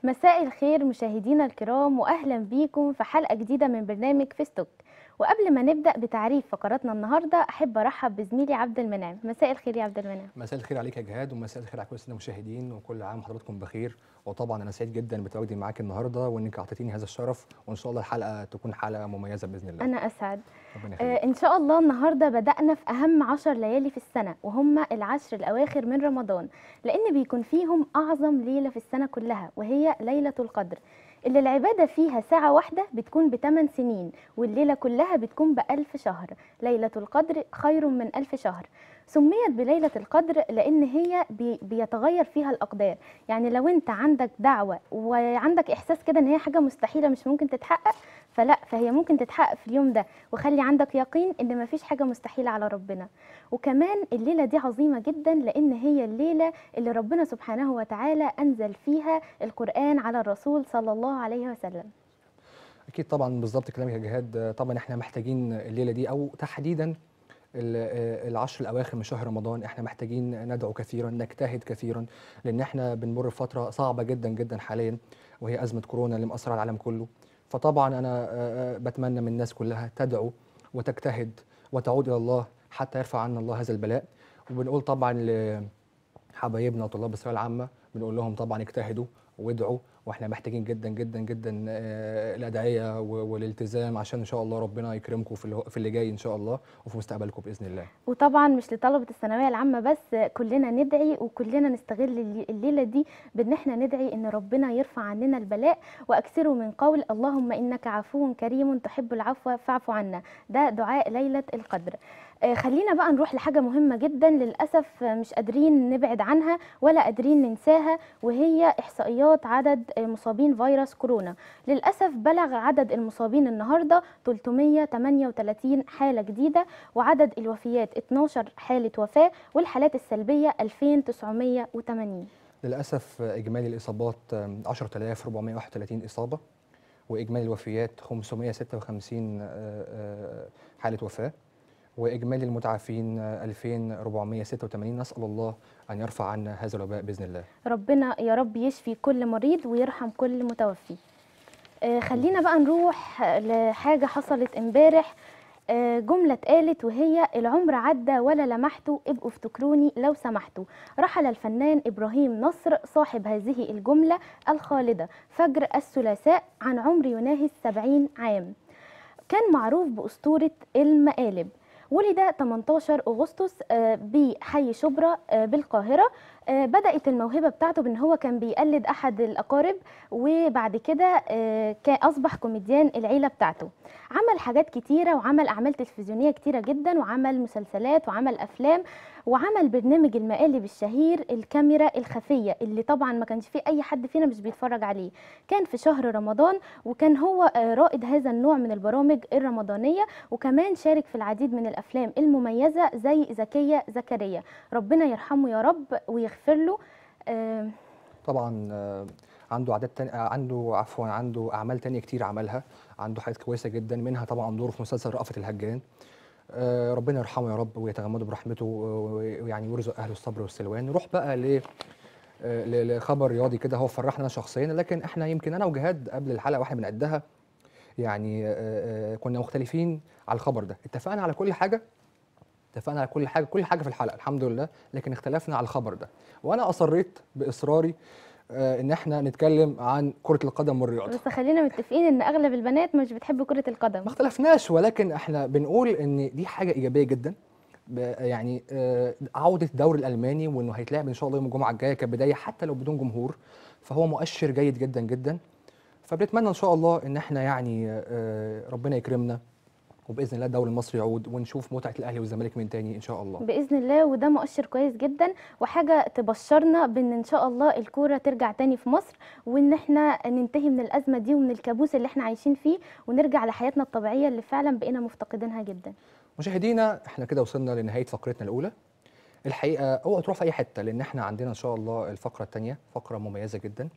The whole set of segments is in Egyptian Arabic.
مساء الخير مشاهدينا الكرام واهلا بيكم في حلقه جديده من برنامج فيستوك وقبل ما نبدا بتعريف فقراتنا النهارده احب ارحب بزميلي عبد المنعم مساء الخير يا عبد المنعم مساء الخير عليك يا جهاد ومساء الخير على كل الساده المشاهدين وكل عام وحضراتكم بخير وطبعا انا سعيد جدا بتواجدي معاك النهارده وانك اعطيتيني هذا الشرف وان شاء الله الحلقه تكون حلقه مميزه باذن الله انا اسعد ربنا آه يخليك ان شاء الله النهارده بدانا في اهم عشر ليالي في السنه وهم العشر الاواخر من رمضان لان بيكون فيهم اعظم ليله في السنه كلها وهي ليله القدر اللي العبادة فيها ساعة واحدة بتكون بثمان سنين والليلة كلها بتكون بألف شهر ليلة القدر خير من ألف شهر سميت بليلة القدر لأن هي بي بيتغير فيها الأقدار يعني لو أنت عندك دعوة وعندك إحساس كده إن هي حاجة مستحيلة مش ممكن تتحقق فلا فهي ممكن تتحقق في اليوم ده وخلي عندك يقين إن مفيش حاجة مستحيلة على ربنا وكمان الليلة دي عظيمة جدا لأن هي الليلة اللي ربنا سبحانه وتعالى أنزل فيها القرآن على الرسول صلى الله عليه وسلم اكيد طبعا بالظبط كلامك يا جهاد طبعا احنا محتاجين الليله دي او تحديدا ال- العشر الاواخر من شهر رمضان احنا محتاجين ندعو كثيرا نجتهد كثيرا لان احنا بنمر بفتره صعبه جدا جدا حاليا وهي ازمه كورونا اللي مأثره على العالم كله فطبعا انا آه، آه، بتمنى من الناس كلها تدعو وتجتهد وتعود الى الله حتى يرفع عنا الله هذا البلاء وبنقول طبعا لحبايبنا وطلاب الثانويه العامه بنقول لهم طبعا اجتهدوا وادعوا واحنا محتاجين جدا جدا جدا آه، الادعيه و- والالتزام عشان ان شاء الله ربنا يكرمكم في اللي هو- في اللي جاي ان شاء الله وفي مستقبلكم باذن الله وطبعا مش لطلبة الثانوية العامة بس كلنا ندعي وكلنا نستغل اللي- الليلة دي بان احنا ندعي ان ربنا يرفع عننا البلاء واكثروا من قول اللهم انك عفو كريم تحب العفو فاعف عنا ده دعاء ليلة القدر آه، خلينا بقى نروح لحاجة مهمة جدا للأسف آه، مش قادرين نبعد عنها ولا قادرين ننساها وهي إحصائيات عدد آه، مصابين فيروس كورونا للأسف بلغ عدد المصابين النهاردة 338 حالة جديدة وعدد الوفيات 12 حالة وفاة والحالات السلبية 2980 للاسف آه، اجمالي الاصابات آه، 10431 اصابه واجمالي الوفيات 556 آه، آه، حاله وفاه واجمالي المتعافين آه، 2486 نسال الله ان يرفع عنا هذا الوباء باذن الله ربنا يا رب يشفي كل مريض ويرحم كل متوفي آه، خلينا بقى نروح لحاجة حصلت امبارح آه، جملة اتقالت وهي العمر عدى ولا لمحته ابقوا افتكروني لو سمحتوا رحل الفنان إبراهيم نصر صاحب هذه الجملة الخالدة فجر الثلاثاء عن عمر يناهز 70 عام كان معروف بأسطورة المقالب ولد 18 أغسطس آه، بحي شبرا آه، بالقاهرة آه، بدأت الموهبة بتاعته بأن هو كان بيقلد أحد الأقارب وبعد كده آه، كان أصبح كوميديان العيلة بتاعته عمل حاجات كتيرة وعمل أعمال تلفزيونية كتيرة جدا وعمل مسلسلات وعمل أفلام وعمل برنامج المقالب الشهير الكاميرا الخفية اللي طبعا ما كانش فيه أي حد فينا مش بيتفرج عليه كان في شهر رمضان وكان هو آه، رائد هذا النوع من البرامج الرمضانية وكمان شارك في العديد من الأفلام المميزة زي زكية زكريا ربنا يرحمه يا رب ويغفر له آه، طبعا آه، عنده عادات تانية آه، عنده عفوا عنده اعمال تانية كتير عملها عنده حاجات كويسه جدا منها طبعا دوره في مسلسل رأفت الهجان آه، ربنا يرحمه يا رب ويتغمده برحمته و- ويعني ويرزق اهله الصبر والسلوان نروح بقى ل آه، ل- لخبر رياضي كده هو فرحنا انا شخصيا لكن احنا يمكن انا وجهاد قبل الحلقه واحنا بنعدها يعني آه، آه، كنا مختلفين على الخبر ده اتفقنا على كل حاجه اتفقنا على كل حاجه كل حاجه في الحلقه الحمد لله لكن اختلفنا على الخبر ده وانا اصريت باصراري آه، ان احنا نتكلم عن كره القدم والرياضه بس خلينا متفقين ان اغلب البنات مش بتحب كرة ما القدم اختلفناش ولكن احنا بنقول ان دي حاجه ايجابيه جدا ب- يعني آه، عوده الدوري الالماني وانه هيتلعب ان شاء الله يوم الجمعه الجايه كبدايه حتى لو بدون جمهور فهو مؤشر جيد جدا جدا فبنتمنى ان شاء الله ان احنا يعني آه، ربنا يكرمنا وباذن الله الدوري المصري يعود ونشوف متعه الاهلي والزمالك من تاني ان شاء الله باذن الله وده مؤشر كويس جدا وحاجه تبشرنا بان ان شاء الله الكوره ترجع تاني في مصر وان احنا ننتهي من الازمه دي ومن الكابوس اللي احنا عايشين فيه ونرجع لحياتنا الطبيعيه اللي فعلا بقينا مفتقدينها جدا مشاهدينا احنا كده وصلنا لنهايه فقرتنا الاولى الحقيقه اوعوا تروح في اي حته لان احنا عندنا ان شاء الله الفقره الثانيه فقره مميزه جدا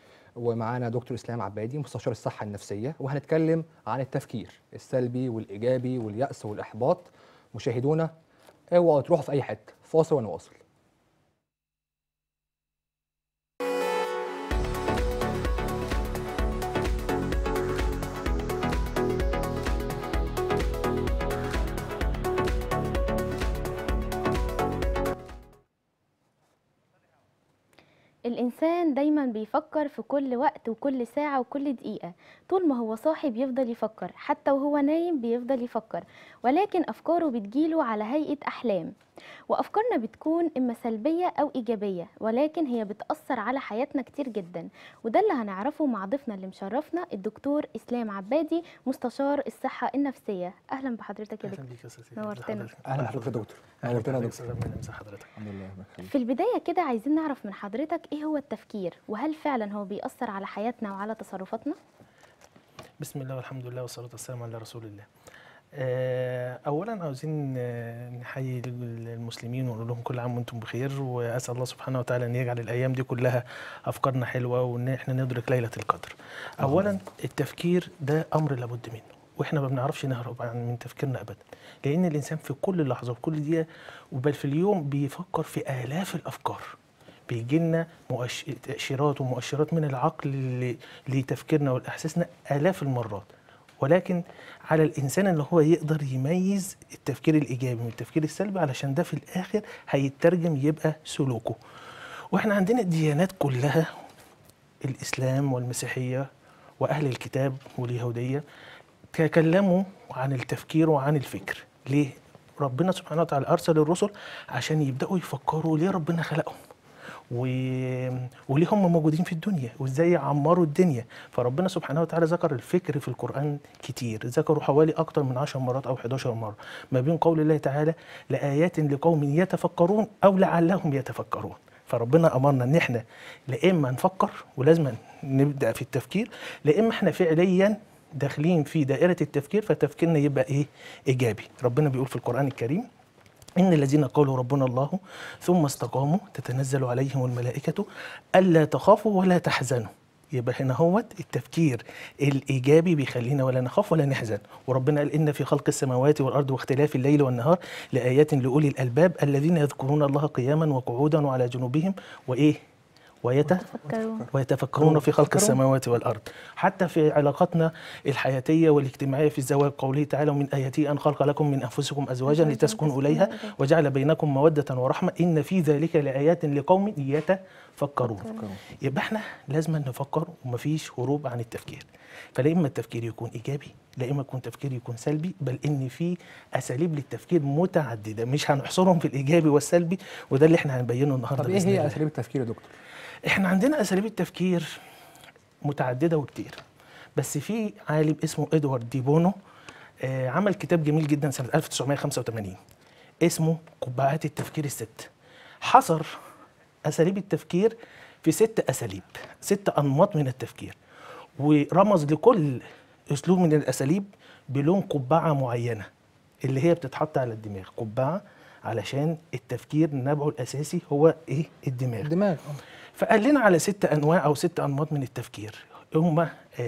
ومعانا دكتور اسلام عبادي مستشار الصحه النفسيه وهنتكلم عن التفكير السلبي والايجابي والياس والاحباط مشاهدونا اوعوا تروحوا في اي حته فاصل ونواصل الإنسان دايما بيفكر في كل وقت وكل ساعة وكل دقيقة طول ما هو صاحي بيفضل يفكر حتى وهو نايم بيفضل يفكر ولكن أفكاره بتجيله على هيئة أحلام وأفكارنا بتكون إما سلبية أو إيجابية ولكن هي بتأثر على حياتنا كتير جدا وده اللي هنعرفه مع ضيفنا اللي مشرفنا الدكتور إسلام عبادي مستشار الصحة النفسية أهلا بحضرتك يا اهلا دكتور بيك يا استاذ سيدي. نورتنا. ازي حضرتك؟ اهلا بحضرتك يا دكتور أهلا نورتنا يا بحضرتك. دكتور ربنا يمسح حضرتك الحمد لله الله يخليك. في البداية كده عايزين نعرف من حضرتك إيه هو التفكير وهل فعلا هو بيأثر على حياتنا وعلى تصرفاتنا؟ بسم الله والحمد لله والصلاه والسلام على رسول الله آه، اولا عاوزين آه، نحيي المسلمين ونقول لهم كل عام وانتم بخير واسال الله سبحانه وتعالى ان يجعل الايام دي كلها افكارنا حلوه وان احنا ندرك ليله القدر اولا التفكير ده امر لابد منه واحنا ما بنعرفش نهرب عن من تفكيرنا ابدا لان الانسان في كل لحظه وفي كل دقيقه وبل في اليوم بيفكر في الاف الافكار بيجي لنا مؤش... تأشيرات ومؤشرات من العقل ل... لتفكيرنا والإحساسنا آلاف المرات ولكن على الإنسان اللي هو يقدر يميز التفكير الإيجابي من التفكير السلبي علشان ده في الآخر هيترجم يبقى سلوكه وإحنا عندنا الديانات كلها الإسلام والمسيحية وأهل الكتاب واليهودية تكلموا عن التفكير وعن الفكر ليه؟ ربنا سبحانه وتعالى أرسل الرسل عشان يبدأوا يفكروا ليه ربنا خلقهم و... وليه هم موجودين في الدنيا وازاي يعمروا الدنيا فربنا سبحانه وتعالى ذكر الفكر في القرآن كتير ذكروا حوالي أكتر من 10 مرات أو 11 مرة ما بين قول الله تعالى لآيات لقوم يتفكرون أو لعلهم يتفكرون فربنا أمرنا إن إحنا لا إما نفكر ولازم نبدأ في التفكير لا إما إحنا فعليا داخلين في دائرة التفكير فتفكيرنا يبقى إيه إيجابي ربنا بيقول في القرآن الكريم إن الذين قالوا ربنا الله ثم استقاموا تتنزل عليهم الملائكة ألا تخافوا ولا تحزنوا يبقى هنا هو التفكير الإيجابي بيخلينا ولا نخاف ولا نحزن وربنا قال إن في خلق السماوات والأرض واختلاف الليل والنهار لآيات لأولي الألباب الذين يذكرون الله قياما وقعودا وعلى جنوبهم وإيه ويت تفكرون ويتفكرون في خلق يتفكرون. السماوات والارض حتى في علاقاتنا الحياتيه والاجتماعيه في الزواج قوله تعالى ومن اياته ان خلق لكم من انفسكم ازواجا أزواجاً لتسكنوا لتسكنوا اليها إليها. وجعل بينكم موده ورحمه ان في ذلك لايات لقوم يتفكرون تفكرون. يبقى احنا لازم نفكر ومفيش هروب عن التفكير فلا اما التفكير يكون ايجابي لا اما يكون تفكير يكون سلبي بل ان في اساليب للتفكير متعدده مش هنحصرهم في الايجابي والسلبي وده اللي احنا هنبينه النهارده طب ايه بإذن هي الله. اساليب التفكير يا دكتور؟ احنا عندنا اساليب التفكير متعدده وكتير بس في عالم اسمه ادوارد دي بونو آه عمل كتاب جميل جدا سنه 1985 اسمه قبعات التفكير الست حصر اساليب التفكير في ست اساليب ست انماط من التفكير ورمز لكل اسلوب من الاساليب بلون قبعه معينه اللي هي بتتحط على الدماغ قبعه علشان التفكير نبعه الاساسي هو ايه الدماغ الدماغ فقال لنا على ست انواع او ست انماط من التفكير هم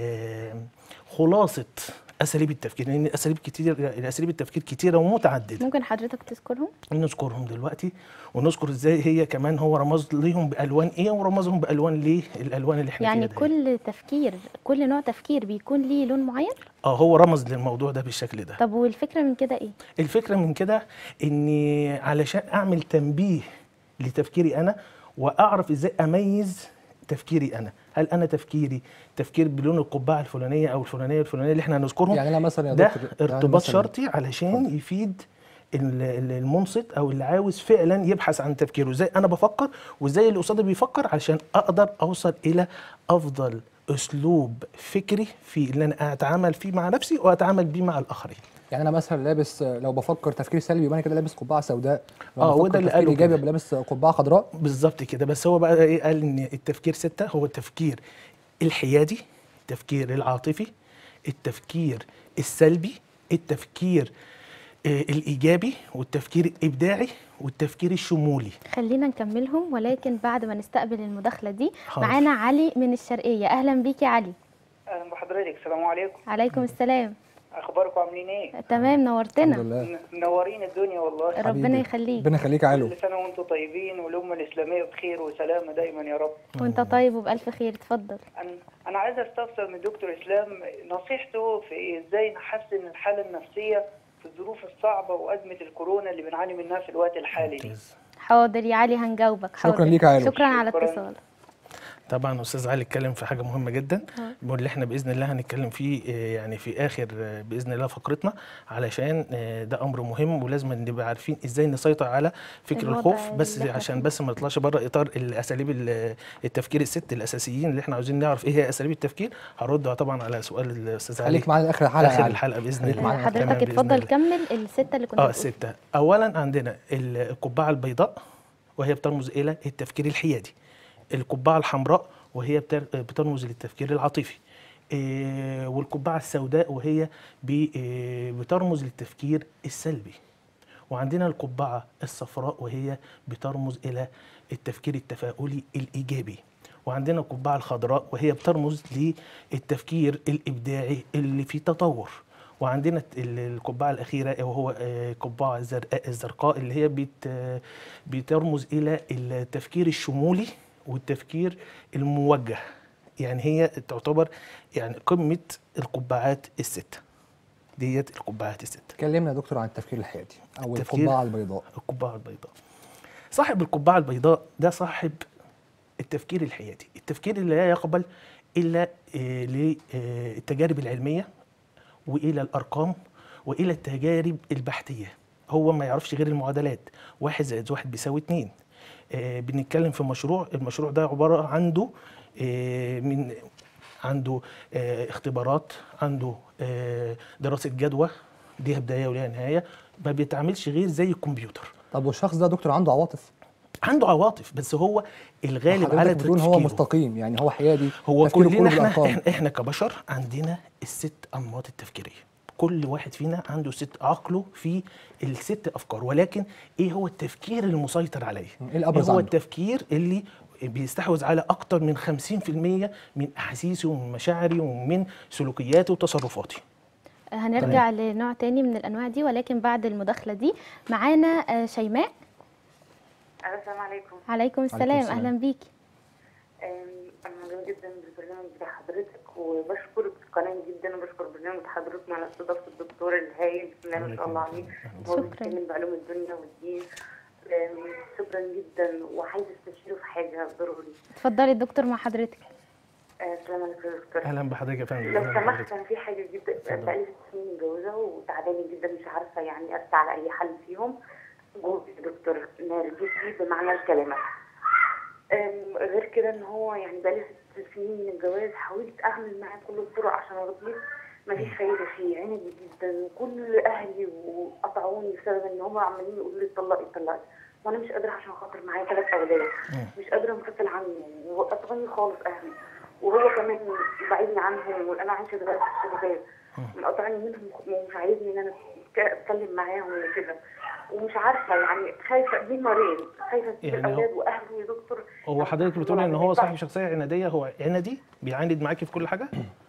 خلاصه اساليب التفكير لان اساليب كتير اساليب التفكير كتيره ومتعدده ممكن حضرتك تذكرهم؟ نذكرهم دلوقتي ونذكر ازاي هي كمان هو رمز ليهم بالوان ايه ورمزهم بالوان ليه الالوان اللي احنا يعني فيها دي. كل تفكير كل نوع تفكير بيكون ليه لون معين؟ اه هو رمز للموضوع ده بالشكل ده طب والفكرة من كده إيه؟ الفكره من كده اني علشان اعمل تنبيه لتفكيري انا واعرف ازاي اميز تفكيري انا هل انا تفكيري تفكير بلون القبعه الفلانيه او الفلانيه الفلانيه اللي احنا هنذكرهم يعني انا مثلا يا ده دكتور يعني ارتباط مثلاً- شرطي علشان يفيد ال- ال- المنصت او اللي عاوز فعلا يبحث عن تفكيره ازاي انا بفكر وازاي اللي قصادي بيفكر علشان اقدر اوصل الى افضل اسلوب فكري في اللي انا اتعامل فيه مع نفسي واتعامل بيه مع الاخرين يعني انا مثلا لابس لو بفكر تفكير سلبي يبقى انا كده لابس قبعه سوداء لو آه، بفكر وده اللي تفكير قاله ايجابي كده. يبقى لابس قبعه خضراء بالظبط كده بس هو بقى ايه قال ان التفكير ستة هو التفكير الحيادي التفكير العاطفي التفكير السلبي التفكير آه، الايجابي والتفكير الابداعي والتفكير الشمولي خلينا نكملهم ولكن بعد ما نستقبل المداخلة دي حاضر. معانا علي من الشرقية أهلا بيك يا علي اهلا بحضرتك السلام عليكم عليكم السلام اخباركم عاملين ايه تمام الحمد نورتنا لله م- منورين الدنيا والله ربنا حبيبي. يخليك ربنا يخليك يا علو كل سنه وانتم طيبين والامه الاسلاميه بخير وسلامه دايما يا رب وانت طيب وبألف خير اتفضل انا انا عايز استفسر من دكتور اسلام نصيحته في ازاي نحسن الحاله النفسيه في الظروف الصعبه وازمه الكورونا اللي بنعاني منها في الوقت الحالي دي ممتاز حاضر يا علي هنجاوبك شكراً حاضر ليك يا علو. شكرا على شكراً. الاتصال طبعا استاذ علي اتكلم في حاجه مهمه جدا آه. واللي احنا باذن الله هنتكلم فيه آه، يعني في اخر آه، باذن الله فقرتنا علشان آه، ده امر مهم ولازم نبقى عارفين ازاي نسيطر على فكر الوضع الخوف بس اللي احنا عشان فيه. بس ما نطلعش بره اطار الاساليب ال- التفكير الست الاساسيين اللي احنا عاوزين نعرف ايه هي اساليب التفكير هرد طبعا على سؤال الاستاذ علي خليك معانا لاخر الحلقه اخر يعني. الحلقه باذن خليك الله معانا. تمام حضرتك بإذن اتفضل الله. كمل الستة اللي كنت اه بتقول. ستة أولا عندنا ال- القبعة البيضاء وهي بترمز إلى التفكير الحيادي القبعة الحمراء وهي بتر- بترمز للتفكير العاطفي إيه، والقبعة السوداء وهي بي- إيه، بترمز للتفكير السلبي وعندنا القبعة الصفراء وهي بترمز إلى التفكير التفاؤلي الإيجابي وعندنا القبعة الخضراء وهي بترمز للتفكير الإبداعي اللي فيه تطور وعندنا الت- ال- القبعة الأخيرة وهو آه، القبعة الزرقاء الزرقاء اللي هي بت آه، بترمز إلى التفكير الشمولي والتفكير الموجه يعني هي تعتبر يعني قمة القبعات الستة ديت القبعات الستة كلمنا يا دكتور عن التفكير الحيادي او التفكير- القبعه البيضاء القبعة البيضاء صاحب القبعة البيضاء ده صاحب التفكير الحيادي التفكير اللي لا يقبل إلا آه، للتجارب العلمية وإلى الأرقام وإلى التجارب البحثية هو ما يعرفش غير المعادلات واحد زائد واحد بيساوي اتنين آه، بنتكلم في مشروع المشروع ده عبارة عنده آه، من عنده آه، اختبارات عنده آه، دراسة جدوى ليها بداية وليها نهاية ما بيتعاملش غير زي الكمبيوتر طب والشخص ده دكتور عنده عواطف عنده عواطف بس هو الغالب على حضرتك بتقول هو تفكيره. مستقيم يعني هو حيادي هو تفكيره كلنا كله احنا, بالأرقام. احنا احنا كبشر عندنا الست انماط التفكيريه كل واحد فينا عنده ست عقله في الست افكار ولكن ايه هو التفكير المسيطر عليه ايه الأبرز هو عنده؟ التفكير اللي بيستحوذ على اكتر من 50% من احاسيسي ومن مشاعري ومن سلوكياتي وتصرفاتي هنرجع لنوع تاني من الانواع دي ولكن بعد المداخله دي معانا آه، شيماء السلام عليكم عليكم السلام السلام. اهلا بيكي أم، انا معجبه جدا بالبرنامج بتاع حضرتك وبشكرك قناه جدا وبشكر برنامج حضرتك على استضافه الدكتور الهايل بسم الله ما شاء الله عليه هو شكراً. بيتكلم بعلوم الدنيا والدين أم، شكرا جدا وعايزه استشيره في حاجه ضروري اتفضلي الدكتور مع حضرتك أه، السلام عليكم يا دكتور اهلا بحضرتك يا فندم لو أهلاً سمحت بحضرتك. انا في حاجه جدا اتفضل. بقالي ست سنين متجوزه وتعبانه جدا مش عارفه يعني ارسى على اي حل فيهم جوزي دكتور نرجسي بمعنى الكلمه أم، غير كده ان هو يعني بقالي ست سنين من الجواز حاولت اعمل معاه كل الطرق عشان ارضيه مفيش فايده فيه عندي جدا وكل اهلي وقطعوني بسبب ان هم عمالين يقولوا لي اتطلقي اتطلقي وانا مش قادره عشان خاطر معايا ثلاث اولاد مش قادره انفصل عنه وقطعوني خالص اهلي وهو كمان بعيدني عنهم وانا عايشه دلوقتي في الشباب مقطعني منهم ومش عايزني ان انا اتكلم معاهم وكده ومش عارفه يعني خايفه دي مريض خايفه اسيب يعني هو- الاولاد واهله يا دكتور هو حضرتك بتقولي ان هو صاحب شخصيه عناديه هو عنادي بيعاند معاكي في كل حاجه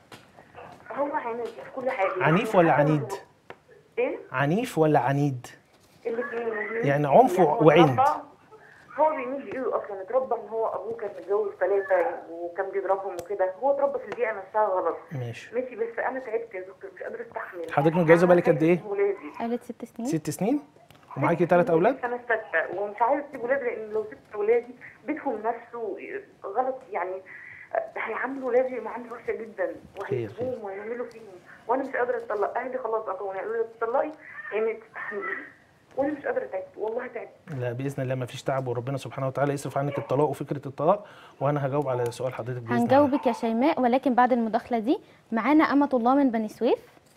هو عنيد في كل حاجه عنيف ولا حتى لو- عنيد؟ ايه عنيف ولا عنيد الاثنين يعني عنف هو وعند. اتربى- هو بيميل بايده اصلا اتربى ان هو ابوه كان متجوز ثلاثه وكان بيضربهم وكده هو اتربى في البيئه نفسها غلط ماشي ماشي بس انا تعبت يا دكتور مش قادره استحمل حضرتك متجوزة بقالك قد إيه؟ ولادي قالت ست سنين ست سنين ومعاكي ثلاث اولاد انا سته ومش عايزه اسيب ولادي لان لو سبت ولادي بيتهم نفسه غلط يعني هيعاملوا ولادي معامله وحشه جدا خير، خير. وهيسيبوهم ويعملوا فيهم وانا مش قادره اتطلق اهلي خلاص قطعوني قالوا لي تطلقي يعني تستحملي وانا مش قادره تعبت والله تعبت لا باذن الله ما فيش تعب وربنا سبحانه وتعالى يصرف عنك الطلاق وفكره الطلاق وانا هجاوب على سؤال حضرتك باذن الله هنجاوبك يا شيماء ولكن بعد المداخله دي معانا امه الله من بني سويف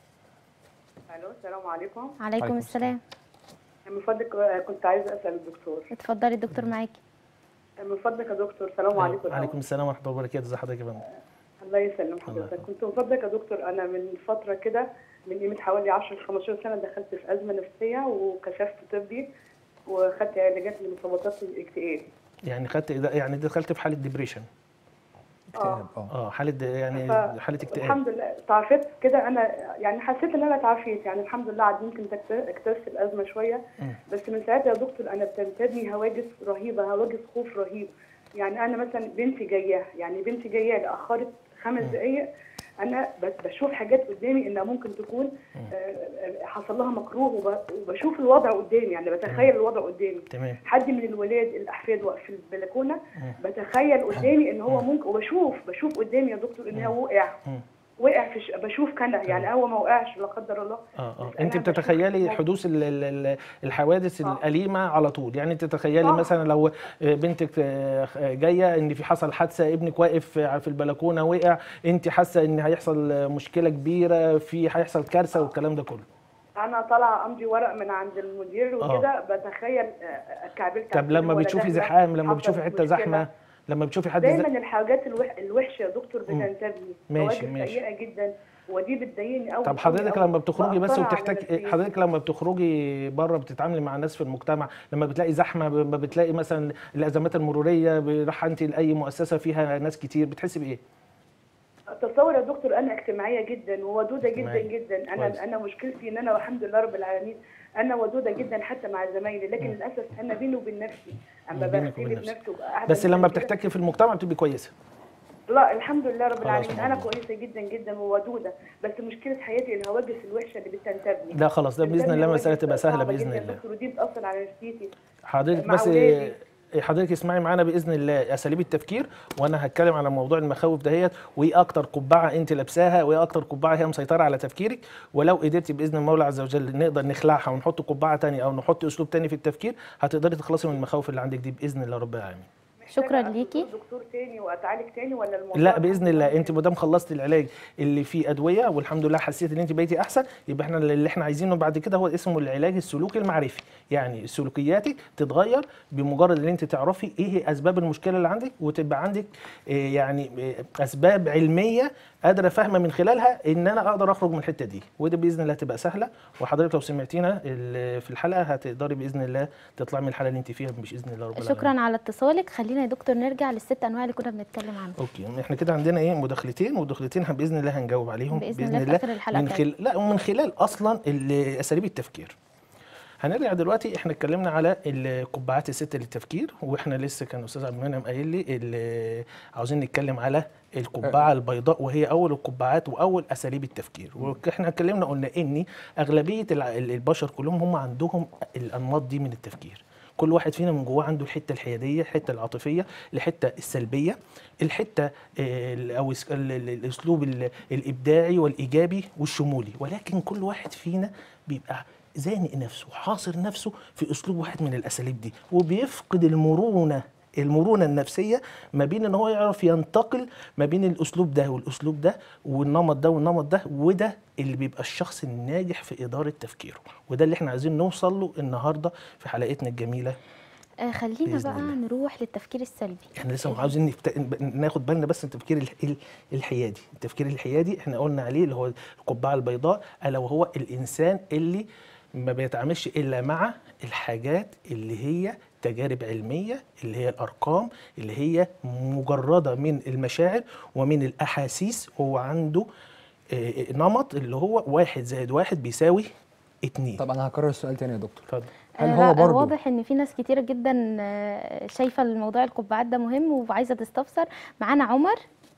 الو السلام عليكم عليكم عليكم السلام من فضلك كنت عايزه اسال الدكتور اتفضلي الدكتور معاكي من فضلك يا دكتور السلام عليكم وعليكم السلام ورحمه الله وبركاته ازي حضرتك يا فندم الله يسلم الله حضرتك يسلمك. كنت من فضلك يا دكتور انا من فتره كده من قيمه حوالي 10 15 سنه دخلت في ازمه نفسيه وكشفت طبي وخدت علاجات لمصابات الاكتئاب يعني خدت يعني دخلت في حاله ديبريشن اكتئاب اه اه حاله د- يعني ف- حاله اكتئاب الحمد لله تعافيت كده انا يعني حسيت ان انا تعافيت يعني الحمد لله عاد يمكن تكت- اكتشفت الازمه شويه مم. بس من ساعتها يا دكتور انا بتنتابني هواجس رهيبه هواجس خوف رهيب يعني انا مثلا بنتي جايه يعني بنتي جايه لي اخرت خمس دقائق انا ب- بشوف حاجات قدامي انها ممكن تكون آه، آه، حصل لها مكروه وب- وبشوف الوضع قدامي يعني بتخيل الوضع قدامي تمام حد من الولاد الاحفاد واقف في البلكونه بتخيل قدامي ان هو ممكن وبشوف بشوف قدامي يا دكتور ان هو وقع مم. وقع في ش... بشوف كنه يعني هو ما وقعش لا قدر الله اه اه بس انت أنا بشوف بتتخيلي الموضوع. حدوث ال- ال- ال- الحوادث آه. الاليمه على طول يعني انت تتخيلي آه. مثلا لو بنتك آه، جايه ان في حصل حادثه ابنك واقف في البلكونه وقع انت حاسه ان هيحصل مشكله كبيره في هيحصل كارثه والكلام ده كله انا طالعه امضي ورق من عند المدير وكده بتخيل آه، كعبلت طب لما بتشوفي زحام لما بتشوفي حته زحمه لما بتشوفي حد زح... دايما الحاجات الوح... الوحشه يا دكتور بتنتابني ماشي، مواقف ماشي. سيئه جدا ودي بتضايقني قوي طب حضرتك لما بتخرجي بس وبتحتاج حضرتك حضرتك لما بتخرجي بره بتتعاملي مع الناس في المجتمع لما بتلاقي زحمه لما بتلاقي مثلا الازمات المروريه راح انت لاي مؤسسه فيها ناس كتير بتحسي بايه؟ تصور يا دكتور انا اجتماعيه جدا وودوده جدا اجتماعية. جدا كويس. انا انا مشكلتي ان انا الحمد لله رب العالمين انا ودوده جدا حتى مع زمايلي لكن للاسف انا بيني وبين نفسي اما بينك بختلي وبين نفسك. بنفسي وبقى قاعدة بس لما مثلاً كده، بتحتكي في المجتمع بتبقي كويسه لا الحمد لله رب خلاص العالمين انا مبروك. كويسه جدا جدا وودوده بس مشكله حياتي الهواجس الوحشه اللي بتنتابني ده خلاص ده باذن بتنتابني الله المساله هواجس تبقى سهله صعبة باذن جداً يا الله دكتور ودي بتاثر على نفسيتي حضرتك مع بس ولادي. حضرتك اسمعي معانا باذن الله اساليب التفكير وانا هتكلم على موضوع المخاوف دهيت وايه اكتر قبعه انت لابساها وايه اكتر قبعه هي مسيطره على تفكيرك ولو قدرتي باذن المولى عز وجل نقدر نخلعها ونحط قبعه تانية او نحط اسلوب تاني في التفكير هتقدري تخلصي من المخاوف اللي عندك دي باذن الله رب العالمين شكرا محتاجة ليكي. أزور دكتور تاني واتعالج تاني ولا الموضوع لا باذن الله انت ما دام خلصتي العلاج اللي فيه ادويه والحمد لله حسيت ان انت بقيتي احسن يبقى احنا اللي احنا عايزينه بعد كده هو اسمه العلاج السلوكي المعرفي يعني سلوكياتك تتغير بمجرد ان انت تعرفي ايه هي اسباب المشكله اللي عندك وتبقى عندك آه، يعني آه، اسباب علميه قادره فاهمه من خلالها ان انا اقدر اخرج من الحته دي ودي باذن الله تبقى سهله وحضرتك لو سمعتينا ال- في الحلقه هتقدري باذن الله تطلعي من الحاله اللي انت فيها باذن الله رب العالمين شكرا على اتصالك خلينا يا دكتور نرجع للست انواع اللي كنا بنتكلم عنها اوكي احنا كده عندنا ايه مداخلتين ودخلتين ه- باذن الله هنجاوب عليهم بإذن الله في آخر الحلقة من خلال لا ومن خلال اصلا ال- اساليب التفكير هنرجع دلوقتي احنا اتكلمنا على القبعات الست للتفكير واحنا لسه كان استاذ عبد المنعم قايل لي ال- عاوزين نتكلم على القبعه البيضاء وهي اول القبعات واول اساليب التفكير واحنا اتكلمنا قلنا ان اغلبيه الع- ال- البشر كلهم هم عندهم الانماط دي من التفكير كل واحد فينا من جواه عنده الحته الحياديه الحته العاطفيه الحته السلبيه الحته آه، ال- او الس- ال- ال- الاسلوب ال- الابداعي والايجابي والشمولي ولكن كل واحد فينا بيبقى زانق نفسه حاصر نفسه في اسلوب واحد من الاساليب دي وبيفقد المرونه المرونه النفسيه ما بين ان هو يعرف ينتقل ما بين الاسلوب ده والاسلوب ده والنمط ده والنمط ده وده اللي بيبقى الشخص الناجح في اداره تفكيره وده اللي احنا عايزين نوصل له النهارده في حلقتنا الجميله آه خلينا بإذن بقى الله. نروح للتفكير السلبي احنا لسه عاوزين نفت... ناخد بالنا بس من التفكير الح- ال- الحيادي التفكير الحيادي احنا قلنا عليه اللي هو القبعه البيضاء الا وهو الانسان اللي ما بيتعاملش الا مع الحاجات اللي هي تجارب علميه اللي هي الارقام اللي هي مجرده من المشاعر ومن الاحاسيس هو عنده آه، آه، نمط اللي هو واحد زائد واحد بيساوي اتنين طب انا هكرر السؤال تاني يا دكتور اتفضل هل آه، هو لا، برضه واضح ان في ناس كتيره جدا آه، شايفه الموضوع القبعات ده مهم وعايزه تستفسر معانا عمر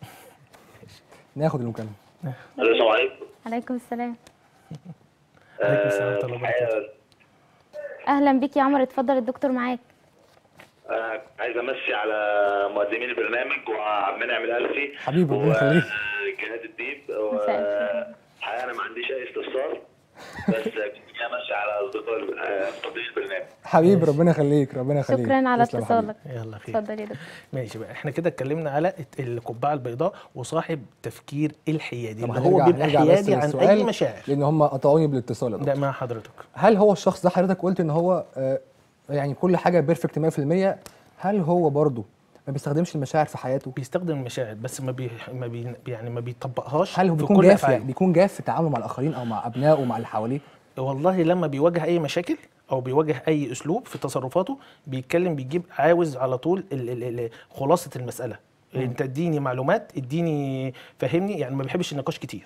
ناخد المكالمه السلام عليكم عليكم السلام عليكم السلام ورحمه الله وبركاته الحقيقة اهلا بيك يا عمر اتفضل الدكتور معاك أنا عايز امسي على مقدمين البرنامج وعبد المنعم الالفي حبيبي، ربنا يخليك. وجهاد الديب مساء الخير. الحقيقه انا ما عنديش اي استفسار بس كنت جاي امسي على اصدقاء آه، مقدمين البرنامج حبيبي ربنا يخليك ربنا يخليك شكرا على تسلم يا حبيبي. اتصالك يلا خير اتفضل يا دكتور ماشي بقى احنا كده اتكلمنا على الت- القبعه البيضاء وصاحب تفكير الحيادي طب اللي هو هنرجع- بيبقى هنرجع بس حيادي عن للسؤال، اي مشاعر لان هم قطعوني بالاتصال يا ده دكتور مع حضرتك هل هو الشخص ده حضرتك قلت ان هو آه، يعني كل حاجه بيرفكت 100% هل هو برضه ما بيستخدمش المشاعر في حياته بيستخدم المشاعر بس ما بي ما بي يعني ما بيطبقهاش هل هو في بيكون كل جاف أفعاله. يعني بيكون جاف في تعامله مع الاخرين او مع ابنائه ومع اللي حواليه والله لما بيواجه اي مشاكل او بيواجه اي اسلوب في تصرفاته بيتكلم بيجيب عاوز على طول ال ال ال خلاصه المساله انت اديني معلومات اديني فهمني يعني ما بيحبش النقاش كتير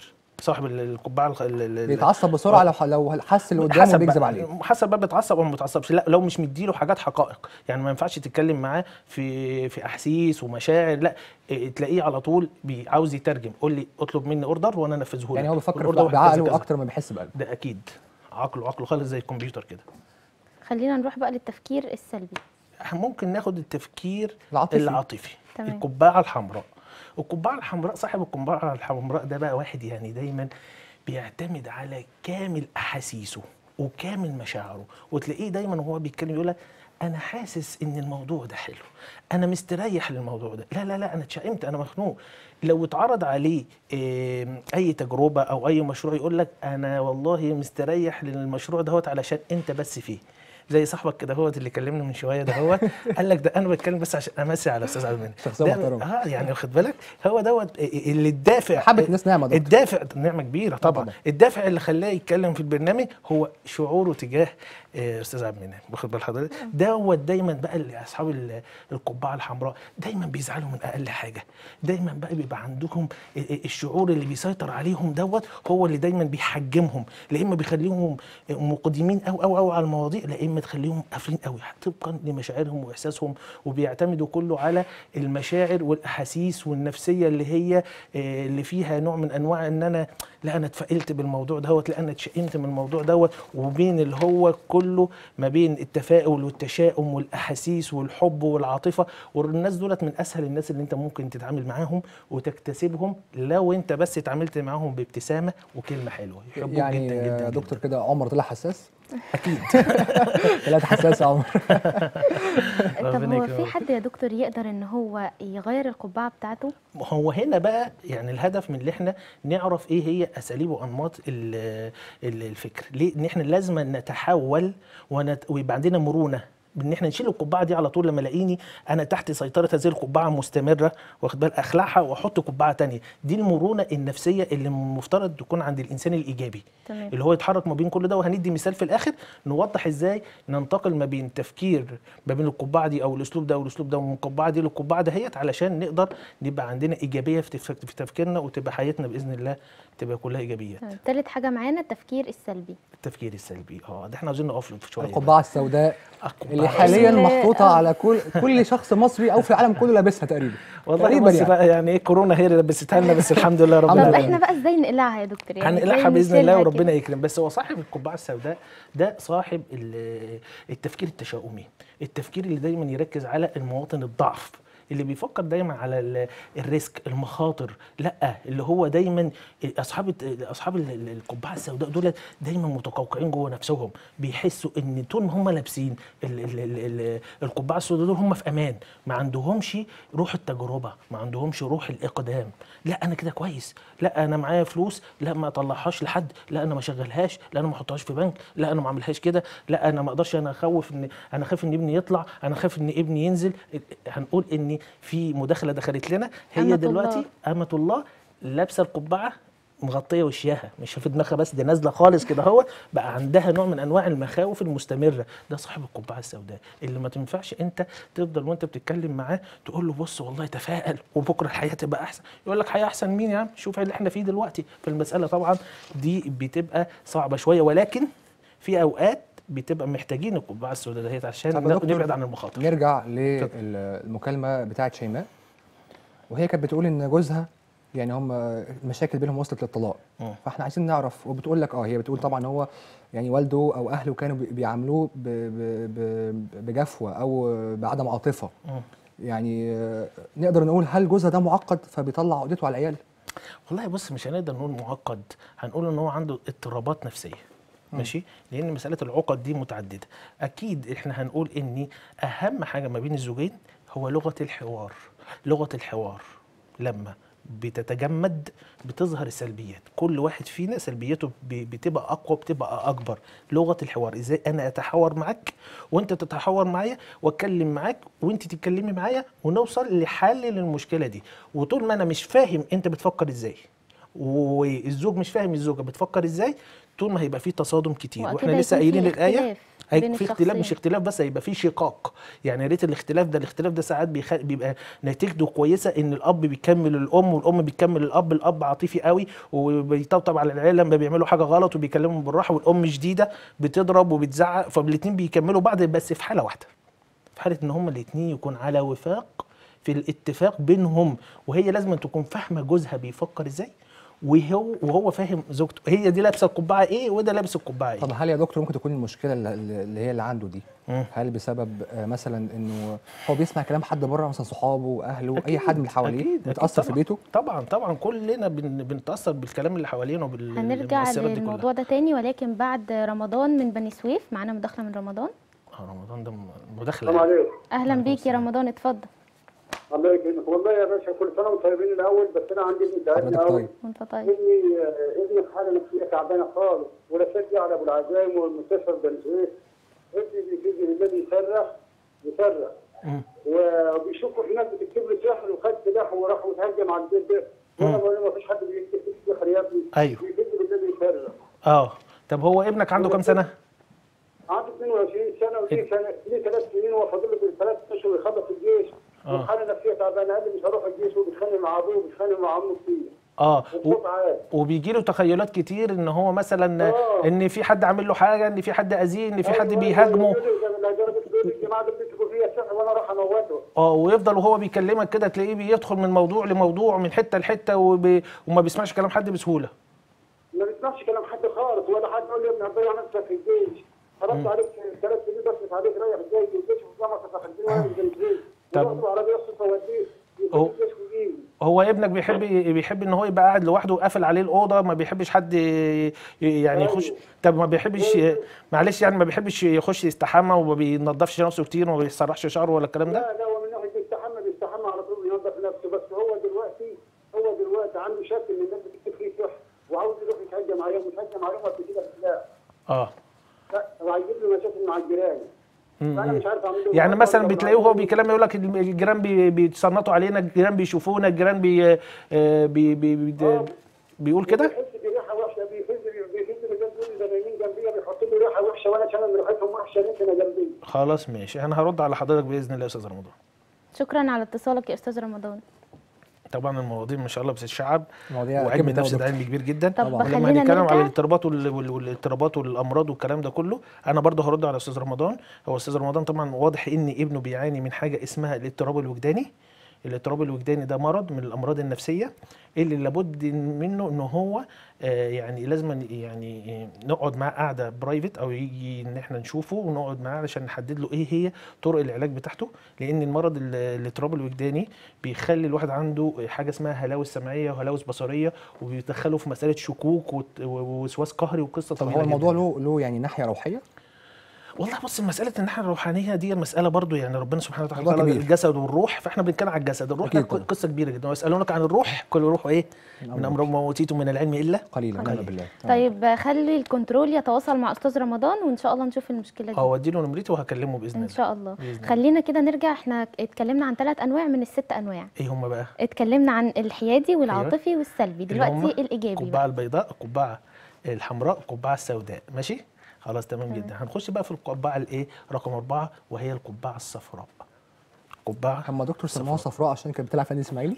صاحب ال- القبعه الخ- ال- ال- ال- بيتعصب بسرعه لو لو حس اللي قدامه حسب بيكذب بقى- عليه حسب بقى بيتعصب او ما بيتعصبش لا لو مش مديله حاجات حقائق يعني ما ينفعش تتكلم معاه في في احاسيس ومشاعر لا إيه، تلاقيه على طول بي- عاوز يترجم قول لي اطلب مني اوردر وانا انفذه لك يعني هو بيفكر والأوردر واحد كذا بعقله كذا. اكتر ما بيحس بقلبه ده اكيد عقله عقله خالص زي الكمبيوتر كده خلينا نروح بقى للتفكير السلبي ممكن ناخد التفكير العاطفي. العاطفي تمام. القبعه الحمراء القبعه الحمراء صاحب القبعه الحمراء ده بقى واحد يعني دايما بيعتمد على كامل احاسيسه وكامل مشاعره وتلاقيه دايما وهو بيتكلم يقول لك انا حاسس ان الموضوع ده حلو انا مستريح للموضوع ده لا لا لا انا اتشائمت انا مخنوق لو اتعرض عليه آم، اي تجربه او اي مشروع يقول لك انا والله مستريح للمشروع دهوت علشان انت بس فيه زي صاحبك كده هو اللي كلمني من شويه ده هو قال لك ده انا بتكلم بس عشان امسي على استاذ عبد المنعم شخصية ده- محترمة. اه يعني واخد بالك هو دوت اللي الدافع حبة الناس نعمة دكتور. الدافع نعمه كبيره طبعا طبعا. الدافع اللي خلاه يتكلم في البرنامج هو شعوره تجاه آه، استاذ عبد المنعم واخد بال حضرتك دوت دايما بقى اللي اصحاب ال- القبعه الحمراء دايما بيزعلوا من اقل حاجه دايما بقى بيبقى عندهم ال- ال- الشعور اللي بيسيطر عليهم دوت هو اللي دايما بيحجمهم لا اما بيخليهم مقدمين او او او على المواضيع لا اما تخليهم قافلين قوي طبقا لمشاعرهم واحساسهم وبيعتمدوا كله على المشاعر والاحاسيس والنفسيه اللي هي آه، اللي فيها نوع من انواع ان انا لا انا اتفائلت بالموضوع دوت لا انا اتشائمت من الموضوع دوت وبين اللي هو كله ما بين التفاؤل والتشاؤم والاحاسيس والحب والعاطفه والناس دولت من اسهل الناس اللي انت ممكن تتعامل معاهم وتكتسبهم لو انت بس اتعاملت معاهم بابتسامه وكلمه حلوه يحبوك يعني جدا جدا آه، جدا. دكتور كده عمر طلع حساس اكيد طلعت حساس يا عمر طب ربنا هو في يكرمك. حد يا دكتور يقدر ان هو يغير القبعه بتاعته هو هنا بقى يعني الهدف من اللي احنا نعرف ايه هي اساليب وانماط ال- ال- الفكر ليه ان احنا لازم نتحول ونت... ويبقى عندنا مرونه بان احنا نشيل القبعه دي على طول لما الاقيني انا تحت سيطره هذه القبعه مستمره واخد بالك اخلعها واحط قبعه تانية دي المرونه النفسيه اللي المفترض تكون عند الانسان الايجابي تمام اللي هو يتحرك ما بين كل ده وهندي مثال في الاخر نوضح ازاي ننتقل ما بين تفكير ما بين القبعه دي او الاسلوب ده والاسلوب ده ومن القبعه دي للقبعه دهيت علشان نقدر نبقى عندنا ايجابيه في تف- في تفكيرنا وتبقى حياتنا باذن الله تبقى كلها ايجابيات تمام تالت حاجه معانا التفكير السلبي التفكير السلبي اه ده احنا عاوزين نقف له شويه القبعه السوداء القبعة اللي حاليا اللي- محطوطه آه. على كل كل شخص مصري او في العالم كله لابسها تقريبا والله تقريبا بص يعني. بقى يعني ايه كورونا هي اللي لبستها لنا بس الحمد لله رب الحمد طب لله. العالمين احنا بقى ازاي نقلعها يا دكتور يعني هنقلعها إزاي باذن الله نشيلها وربنا كده؟ يكرم بس هو صاحب القبعه السوداء ده صاحب ال- التفكير التشاؤمي التفكير اللي دايما يركز على المواطن الضعف اللي بيفكر دايما على ال- الريسك المخاطر لا اللي هو دايما اصحاب الت- اصحاب ال- ال- القبعه السوداء دول دايما متقوقعين جوه نفسهم بيحسوا ان طول ما هم لابسين ال- ال- ال- ال- القبعه السوداء دول هم في امان ما عندهمش روح التجربه ما عندهمش روح الاقدام لا انا كده كويس لا انا معايا فلوس لا ما اطلعهاش لحد لا انا ما اشغلهاش لا انا ما احطهاش في بنك لا انا ما اعملهاش كده لا انا ما اقدرش انا اخوف ان انا خايف ان ابني يطلع انا خايف ان ابني ينزل هنقول ان في مداخله دخلت لنا هي أمة دلوقتي الله. امه الله لابسه القبعه مغطيه وشها مش في دماغها بس دي نازله خالص كده هو بقى عندها نوع من انواع المخاوف المستمره ده صاحب القبعه السوداء اللي ما تنفعش انت تفضل وانت بتتكلم معاه تقول له بص والله تفائل وبكره الحياه تبقى احسن يقول لك حياه احسن مين يا عم شوف اللي احنا فيه دلوقتي فالمساله طبعا دي بتبقى صعبه شويه ولكن في اوقات بتبقى محتاجين القبعه السوداء دهيت عشان طب يا دكتور، نبعد عن المخاطر نرجع للمكالمه بتاعت شيماء وهي كانت بتقول ان جوزها يعني هم المشاكل بينهم وصلت للطلاق مم. فاحنا عايزين نعرف وبتقول لك اه هي بتقول طبعا هو يعني والده او اهله كانوا بي- بيعاملوه ب- ب- ب- بجفوه او بعدم عاطفه مم. يعني آه، نقدر نقول هل جوزها ده معقد فبيطلع عقدته على العيال والله بص مش هنقدر نقول معقد هنقول ان هو عنده اضطرابات نفسيه ماشي لان مساله العقد دي متعدده اكيد احنا هنقول ان اهم حاجه ما بين الزوجين هو لغه الحوار لغه الحوار لما بتتجمد بتظهر السلبيات كل واحد فينا سلبيته ب- بتبقى اقوى بتبقى اكبر لغه الحوار ازاي انا اتحاور معاك وانت تتحاور معايا واتكلم معاك وانت تتكلمي معايا ونوصل لحل للمشكله دي وطول ما انا مش فاهم انت بتفكر ازاي والزوج مش فاهم الزوجه بتفكر ازاي طول ما هيبقى في تصادم كتير وأكيد واحنا لسه هيكون في قايلين الايه اختلاف هي- بين في اختلاف مش الشخصين. اختلاف بس هيبقى في شقاق يعني يا ريت الاختلاف ده الاختلاف ده ساعات بيخ... بيبقى نتيجته كويسه ان الاب بيكمل الام والام بتكمل الاب الاب عاطفي قوي وبيطبطب على العيال لما بيعملوا حاجه غلط وبيكلمهم بالراحه والام شديده بتضرب وبتزعق فالاتنين بيكملوا بعض بس في حاله واحده في حاله ان هما الاتنين يكون على وفاق في الاتفاق بينهم وهي لازم تكون فاهمه جوزها بيفكر ازاي وهو وهو فاهم زوجته هي دي لابسه القبعه ايه وده لابس القبعه ايه طب هل يا دكتور ممكن تكون المشكله اللي- اللي هي اللي عنده دي مم. هل بسبب آه، مثلا انه هو بيسمع كلام حد بره مثلا صحابه اهله اي حد من اللي حواليه أكيد، أكيد متاثر في طبعاً. بيته طبعا طبعا كلنا بن بنتاثر بالكلام اللي حوالينا وبال هنرجع بالمؤثرات دي كلها. للموضوع ده تاني ولكن بعد رمضان من بني سويف معانا مداخله من رمضان اه رمضان ده م- مداخله السلام يعني. عليكم اهلا بيك يا رمضان اتفضل الله يكرمك والله يا باشا كل سنه وانتم طيبين الاول بس انا عندي ابن تعبني حضرتك قوي طيب وانت طيب ابني آه، ابني في حاله نفسيه تعبانه خالص ولا شجع على ابو العزايم والمستشفى بني سويف ابني بيجي بالله يصرخ يصرخ مم. وبيشوفوا في ناس بتكتب له سحر وخد سلاح وراح وتهجم على البيت ده وانا بقول له ما فيش حد بيكتب لي سحر يا ابني أيوه. بيجي بالله يصرخ اه طب هو ابنك عنده كام سنه عنده 22 سنه وليه سنه ليه ثلاث سنين وفاضل له ثلاث اشهر يخلص الجيش آه. وحاله نفسيه تعبانه قال لي مش هروح الجيش وبيتخانق مع ابوه وبيتخانق مع عمه كتير اه و- وصوت عالي وبيجي له تخيلات كتير ان هو مثلا آه. ان في حد عامل له حاجه ان في حد اذيه ان في حد أيوة، بيهاجمه أيوة، يقول لي ده لدرجه بيقول لي الجماعه دول بيمسكوا فيا السحر وانا اروح اموته اه ويفضل وهو بيكلمك كده تلاقيه بيدخل من موضوع لموضوع من حته لحته وبي... وما بيسمعش كلام حد بسهوله ما بيسمعش كلام حد خالص ولا حد يقول لي يا ابني هتضيع نفسك في الجيش صرفت عليك ثلاث سنين بصرف عليك رايح الجيش والجيش في الجامعه 50 وانا من الجيش طب- ورحت عربيه الصبح اوديه أهو. يجيب الجيش ويجيبه هو ابنك بيحب بيحب ان هو يبقى قاعد لوحده وقافل عليه الاوضه ما بيحبش حد ي- يعني يخش أيوة. طب ما بيحبش معلش يعني ما بيحبش يخش يستحمى وما بينضفش نفسه كتير وما بيسرحش شعره ولا الكلام ده لا لا هو من ناحيه بيستحمى بيستحمى على طول بينظف نفسه بس هو دلوقتي هو دلوقتي عنده شك ان الناس بتكتب فيه سحر وعاوز يروح يتهجم عليهم يتهجم عليهم قبل كده لا اه لا هو هيجيب له مشاكل مع الجيران فانا مش عارف اعمل له يعني إيه. مثلا بتلاقيه وهو بيكلم يقول لك الجيران بي- بيتصنطوا علينا الجيران بيشوفونا الجيران بي آه، بي بي بي آه. بيقول كده بيحس بريحه وحشه بيحس بيحس بالناس دول اللي نايمين جنبيا بيحطوا لي ريحه وحشه وانا شامم ريحتهم وحشه ليش انا جنبي خلاص ماشي انا هرد على حضرتك باذن الله يا استاذ رمضان شكرا على اتصالك يا استاذ رمضان طبعا المواضيع ما شاء الله بتتشعب مواضيع وعلم جامد أوي النفس ده دكتور. علم كبير جدا طب طبعاً. ولما خلينا هنتكلم على نرجع الاضطرابات وال- وال- والاضطرابات والامراض والكلام ده كله انا برضه هرد على استاذ رمضان هو استاذ رمضان طبعا واضح ان ابنه بيعاني من حاجه اسمها الاضطراب الوجداني الاضطراب الوجداني ده مرض من الامراض النفسيه اللي لابد منه ان هو آه، يعني لازم يعني آه، نقعد معاه قاعده برايفت او يجي ان احنا نشوفه ونقعد معاه علشان نحدد له ايه هي طرق العلاج بتاعته لان المرض ال- الاضطراب الوجداني بيخلي الواحد عنده حاجه اسمها هلاوس سمعيه وهلاوس بصريه وبيدخله في مساله شكوك وت- ووسواس قهري وقصه طب طويله هو الموضوع جداً. له له يعني ناحيه روحيه والله بص مسألة الناحية الروحانية دي مسألة برضو يعني ربنا سبحانه وتعالى موضوع خلق كبير. الجسد والروح فاحنا بنتكلم على الجسد الروح ده أكيد طبعا. قصة كبيرة جدا ويسألونك عن الروح كل روح ايه؟ من أمر ما أوتيتم من العلم إلا قليلا قليلا. نعم بالله طيب خلي الكنترول يتواصل مع استاذ رمضان وان شاء الله نشوف المشكله دي أو أديله نمرتي وهكلمه بإذن ان الله شاء الله بإذن الله. خلينا كده نرجع احنا اتكلمنا عن ثلاث انواع من الست انواع إيه هم بقى؟ اتكلمنا عن الحيادي والعاطفي والسلبي اللي هم دلوقتي الايجابي القبعة بقى البيضاء القبعة الحمراء القبعة السوداء ماشي؟ خلاص تمام تمام. جدا هنخش بقى في القبعة الإيه؟ رقم أربعة وهي القبعة الصفراء قبعة اما دكتور سموها صفراء عشان كانت بتلعب في النادي الاسماعيلي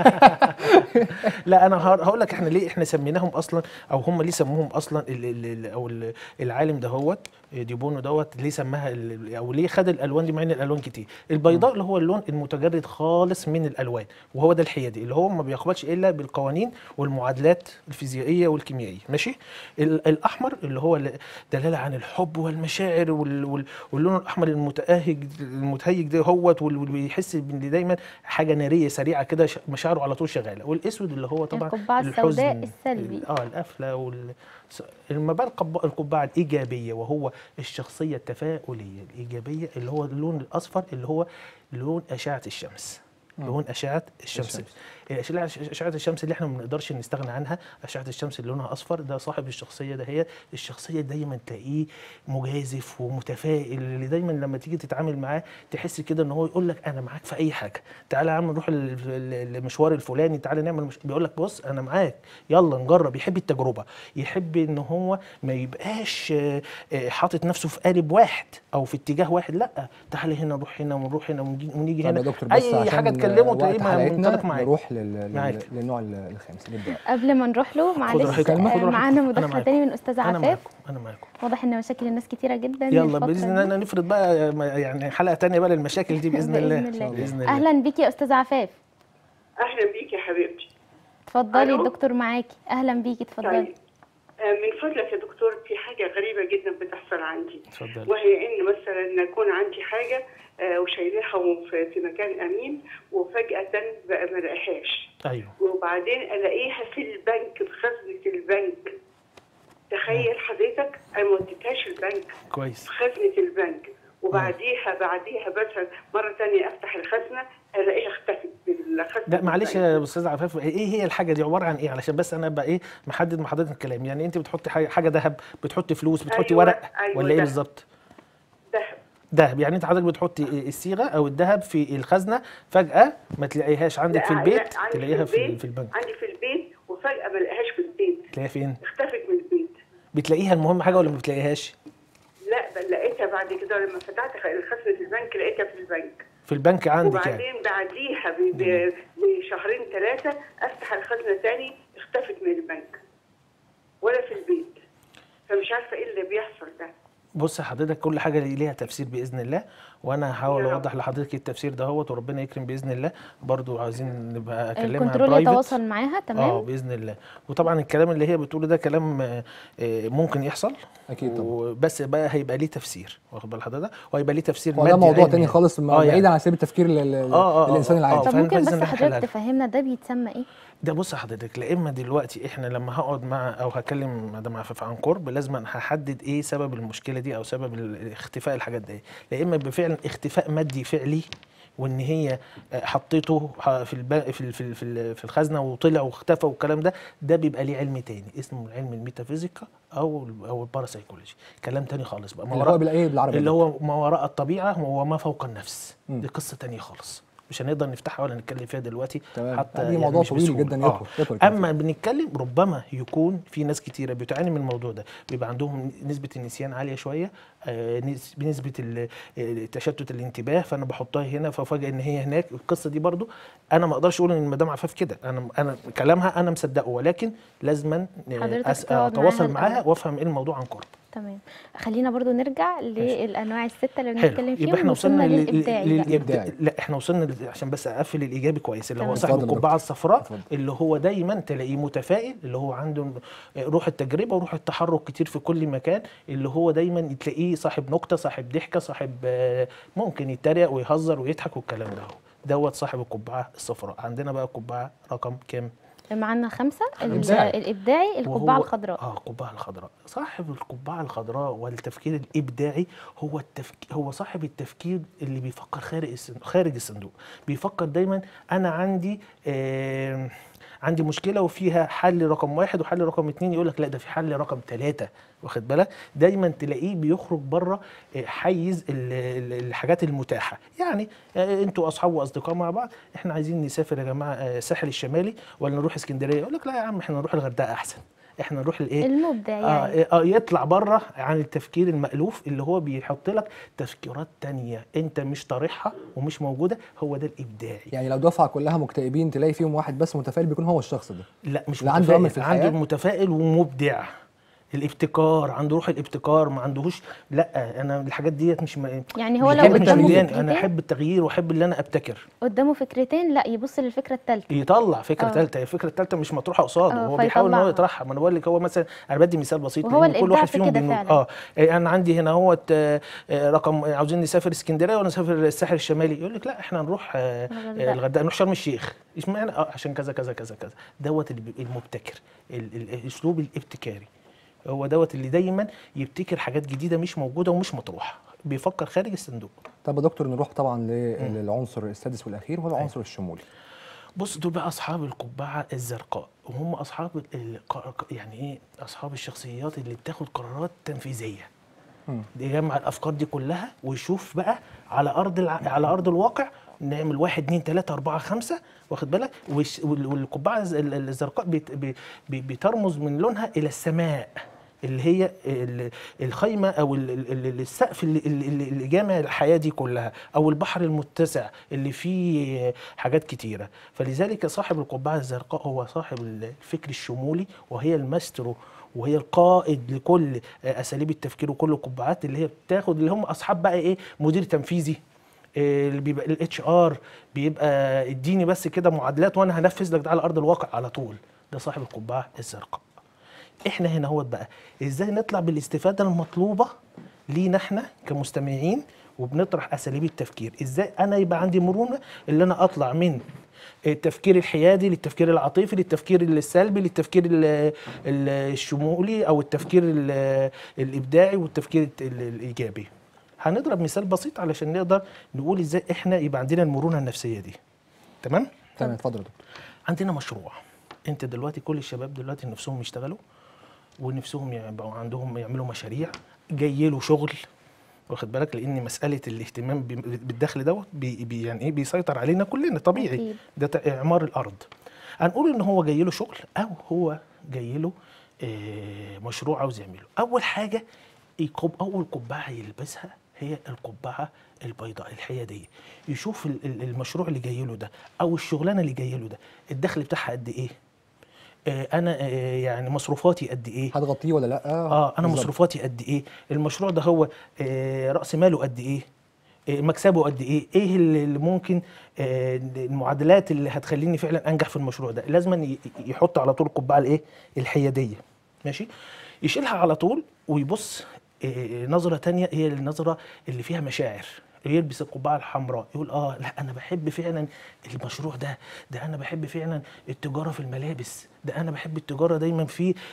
لا انا هقول لك احنا ليه احنا سميناهم اصلا او هم ليه سموهم اصلا ال ال ال او ال العالم دهوت ديبونو دوت ليه سماها ال- او ليه خد الالوان دي مع ان الالوان كتير البيضاء اللي هو اللون المتجرد خالص من الالوان وهو ده الحيادي اللي هو ما بيقبلش الا بالقوانين والمعادلات الفيزيائيه والكيميائيه ماشي ال- الاحمر اللي هو ال- دلاله عن الحب والمشاعر وال وال واللون الاحمر المتاهج المتهيج ده هوت وال- واللي بيحس ان دايما حاجه ناريه سريعه كده ش- مشاعره على طول شغاله والاسود اللي هو طبعا القبعة السوداء الحزن، السلبي. ال- اه القفله وال س- اما بقى القب- القبعه الايجابيه وهو الشخصيه التفاؤليه الايجابيه اللي هو اللون الاصفر اللي هو لون اشعه الشمس لون اشعه الشمس الشمس. اشعه أشعة الشمس اللي احنا ما بنقدرش نستغنى عنها اشعه الشمس اللي لونها اصفر ده صاحب الشخصيه ده هي الشخصيه دايما تلاقيه مجازف ومتفائل اللي دايما لما تيجي تتعامل معاه تحس كده ان هو يقول لك انا معاك في اي حاجه تعالى يا عم نروح ال- ال- المشوار الفلاني تعالى نعمل مش... بيقول لك بص انا معاك يلا نجرب يحب التجربه يحب ان هو ما يبقاش آه، آه، حاطط نفسه في قالب واحد او في اتجاه واحد لا تعالى هنا نروح هنا ونروح هنا ونجي, ونيجي طب يا هنا دكتور بس اي عشان حاجه تكلمه وقت تلاقيه حلقتنا منطلق معاك نروح لل... لل... معاك. للنوع ال- الخامس نبدا قبل ما نروح له معلش راحتك، آه، خد راحتك. معانا أنا مداخله معاكم. تاني من استاذ انا عفاف معاكم انا معاكم واضح ان مشاكل الناس كتيره جدا يلا الفترة باذن دي. الله نفرض بقى ما- يعني حلقه تانية بقى للمشاكل دي باذن الله بإذن الله. باذن الله اهلا بيكي يا استاذ عفاف اهلا بيك يا حبيبتي اتفضلي ألو؟ الدكتور معاكي اهلا بيكي اتفضلي طيب آه، من فضلك يا دكتور في حاجه غريبه جدا بتحصل عندي اتفضلي وهي ان مثلا يكون عندي حاجه آه، وشايلاها في في مكان امين وفجاه بقى ما الاقيهاش ايوه وبعدين الاقيها في البنك في خزنه البنك تخيل حضرتك انا ما وديتهاش البنك كويس في خزنه البنك وبعديها بعديها مثلا مره ثانيه افتح الخزنه الاقيها اختفت بالخزنه لا معلش البنك. يا استاذ عفاف ايه هي الحاجه دي عباره عن ايه علشان بس انا ابقى ايه محدد مع حضرتك الكلام يعني انت بتحطي حاجه حاجه ذهب بتحطي فلوس بتحطي أيوة، ورق أيوة، ولا ايه دهب. بالظبط دهب دهب يعني انت حضرتك بتحطي الصيغه او الذهب في الخزنه فجاه ما تلاقيهاش عندك لا، في لا، البيت عندي تلاقيها في البيت- في البنك عندي في البيت وفجأة ما لقاهاش في البيت تلاقيها فين اختفت من البيت بتلاقيها المهم حاجه ولا ما بتلاقيهاش لا بل لقيتها بعد كده لما فتحت خزنة البنك لقيتها في البنك في البنك عندك يعني وبعدين بعديها ب- ب- بشهرين ثلاثة افتح الخزنة تاني اختفت من البنك ولا في البيت فمش عارفة ايه اللي بيحصل ده بص حضرتك كل حاجه ليها تفسير باذن الله وانا هحاول يا رب. اوضح لحضرتك التفسير دهوت وربنا يكرم باذن الله برضو عايزين نبقى اكلمها الكنترول برايفت يتواصل معاها اه تمام باذن الله وطبعا الكلام اللي هي بتقوله ده كلام آه، آه، ممكن يحصل اكيد طبعا وبس بقى هيبقى ليه تفسير واخد بال حضرتك وهيبقى ليه تفسير هو ده مادي موضوع علمي تاني يعني. خالص آه، بعيدا يعني. عن سبيل التفكير لل- لل- آه، آه، للانسان آه، العادي طب فاهم ممكن كويس بس إن إحنا حضرتك حلال. تفهمنا ده بيتسمى ايه ده بص حضرتك لا اما دلوقتي احنا لما هقعد مع او هكلم مدام عفاف عن قرب لازم أنا هحدد ايه سبب المشكله دي او سبب ال- اختفاء الحاجات دي لا اما بفعل اختفاء مادي فعلي وان هي آه، حطيته ح- في الب... في ال- في ال- في ال- في الخزنه وطلع واختفى والكلام ده ده بيبقى ليه علم تاني اسمه علم الميتافيزيكا او ال- او الباراسايكولوجي كلام تاني خالص بقى ما اللي وراء- هو بالايه بالعربي اللي ده؟ هو ما وراء الطبيعه وما فوق النفس مم. دي قصه تانية خالص مش هنقدر نفتحها ولا نتكلم فيها دلوقتي تمام حتى دي يعني موضوع مش طويل بسهولة. جدا آه. يطول يطول كده. اما بنتكلم ربما يكون في ناس كتيره بتعاني من الموضوع ده بيبقى عندهم نسبه النسيان عاليه شويه آه، نس- بنسبه ال- آه، تشتت الانتباه فانا بحطها هنا ففجاه ان هي هناك القصه دي برضو انا ما اقدرش اقول ان مدام عفاف كده انا انا كلامها انا مصدقه ولكن لازما حضرتك أس- تقعد اتواصل معاها معاها الأول. وافهم ايه الموضوع عن قرب تمام خلينا برضو نرجع للانواع السته اللي حلو بنتكلم يبقى فيهم احنا وصلنا لل- للابداعي لل- بقى. للابداعي لا احنا وصلنا لل- عشان بس اقفل الايجابي كويس اللي هو تمام. صاحب اتفضل يا القبعه الصفراء اتفضل. اللي هو دايما تلاقيه متفائل اللي هو عنده روح التجربه وروح التحرك كتير في كل مكان اللي هو دايما تلاقيه صاحب نكته صاحب ضحكه صاحب آه، ممكن يتريق ويهزر ويضحك والكلام ده هو دوت صاحب القبعه الصفراء عندنا بقى القبعه رقم كام معانا خمسه ال- الإبداعي. الابداعي القبعه وهو- الخضراء اه القبعه الخضراء صاحب القبعه الخضراء والتفكير الابداعي هو التفكير هو صاحب التفكير اللي بيفكر خارج الصندوق خارج الصندوق بيفكر دايما انا عندي آه عندي مشكله وفيها حل رقم واحد وحل رقم اتنين يقول لك لا ده في حل رقم ثلاثه واخد بالك دايما تلاقيه بيخرج بره آه، حيز ال- ال- الحاجات المتاحه يعني آه، انتوا اصحاب واصدقاء مع بعض احنا عايزين نسافر يا جماعه آه، الساحل الشمالي ولا نروح اسكندريه يقول لك لا يا عم احنا نروح الغردقه احسن احنا نروح الايه المبدع آه يعني آه يطلع بره عن التفكير المألوف اللي هو بيحط لك تفكيرات تانية انت مش طارحها ومش موجوده هو ده الابداعي يعني لو دفعه كلها مكتئبين تلاقي فيهم واحد بس متفائل بيكون هو الشخص ده لا مش اللي عنده أمل في متفائل عنده الحياة. متفائل ومبدع الابتكار عنده روح الابتكار ما عندهوش لا انا الحاجات ديت مش م... يعني هو مش لو بحب قدامه التغيير، انا فكرتين احب التغيير واحب اللي انا ابتكر قدامه فكرتين لا يبص للفكره الثالثه يطلع فكره آه. ثالثه الفكره الثالثه مش مطروحه قصاده آه، هو بيحاول ان هو فيطلعها. يطرحها ما انا بقول لك هو مثلا انا بدي مثال بسيط وهو لأن كل الإبداع واحد في فيهم كده بينو- فعلا. اه إيه، انا عندي هنا هو رقم عاوزين نسافر اسكندريه ولا نسافر الساحل الشمالي يقول لك لا احنا نروح آه، الغردقة. آه، الغردقه نروح شرم الشيخ اشمعنى اه عشان كذا كذا كذا كذا دوت اللي بيبقى المبتكر ال- ال- الاسلوب الابتكاري هو دوت اللي دايما يبتكر حاجات جديده مش موجوده ومش مطروحه بيفكر خارج الصندوق طب يا دكتور نروح طبعا لل- للعنصر السادس والاخير وهو العنصر الشمولي بص دول بقى اصحاب القبعه الزرقاء وهم اصحاب ال- ال- يعني ايه اصحاب الشخصيات اللي بتاخد قرارات تنفيذيه مم. يجمع الافكار دي كلها ويشوف بقى على ارض الع... على ارض الواقع نعمل واحد اتنين تلاته اربعه خمسه واخد بالك والش- وال- والقبعه الز- ال- ال- الزرقاء بت... ب- ب- بترمز من لونها الى السماء اللي هي ال- الخيمه او ال- ال- ال- السقف اللي, اللي اللي جامع الحياه دي كلها او البحر المتسع اللي فيه حاجات كتيره فلذلك صاحب القبعه الزرقاء هو صاحب الفكر الشمولي وهي الماسترو وهي القائد لكل اساليب التفكير وكل القبعات اللي هي بتاخد اللي هم اصحاب بقى ايه مدير تنفيذي إيه اللي بيبقى الاتش ار بيبقى اديني بس كده معادلات وانا هنفذ لك ده على ارض الواقع على طول ده صاحب القبعه الزرقاء احنا هنا هو بقى ازاي نطلع بالاستفاده المطلوبه لينا احنا كمستمعين وبنطرح اساليب التفكير ازاي انا يبقى عندي مرونه اللي انا اطلع من التفكير الحيادي للتفكير العاطفي للتفكير السلبي للتفكير ال- ال- الشمولي او التفكير ال- الابداعي والتفكير الت- ال- الايجابي هنضرب مثال بسيط علشان نقدر نقول ازاي احنا يبقى عندنا المرونه النفسيه دي تمام تمام اتفضل يا دكتور عندنا مشروع انت دلوقتي كل الشباب دلوقتي نفسهم يشتغلوا ونفسهم يبقوا عندهم يعملوا مشاريع جاي له شغل واخد بالك لان مساله الاهتمام بم- بالدخل دوت بي بي يعني ايه بيسيطر علينا كلنا طبيعي أكيد. ده ت- اعمار الارض هنقول ان هو جاي له شغل او هو جاي له آه، مشروع عاوز يعمله اول حاجه يقب اول قبعه يلبسها هي القبعه البيضاء الحياديه يشوف ال- ال- المشروع اللي جاي له ده او الشغلانه اللي جاي له ده الدخل بتاعها قد ايه آه، انا آه، يعني مصروفاتي قد ايه هتغطيه ولا لا اه انا بالظبط. مصروفاتي قد ايه المشروع ده هو آه راس ماله قد ايه آه، مكسبه قد ايه ايه اللي اللي ممكن آه المعادلات اللي هتخليني فعلا انجح في المشروع ده لازم ي- يحط على طول القبعه الايه الحياديه ماشي يشيلها على طول ويبص آه نظره تانية هي النظره اللي فيها مشاعر يلبس القبعه الحمراء يقول اه لا انا بحب فعلا المشروع ده ده انا بحب فعلا التجاره في الملابس ده انا بحب التجاره دايما في ال-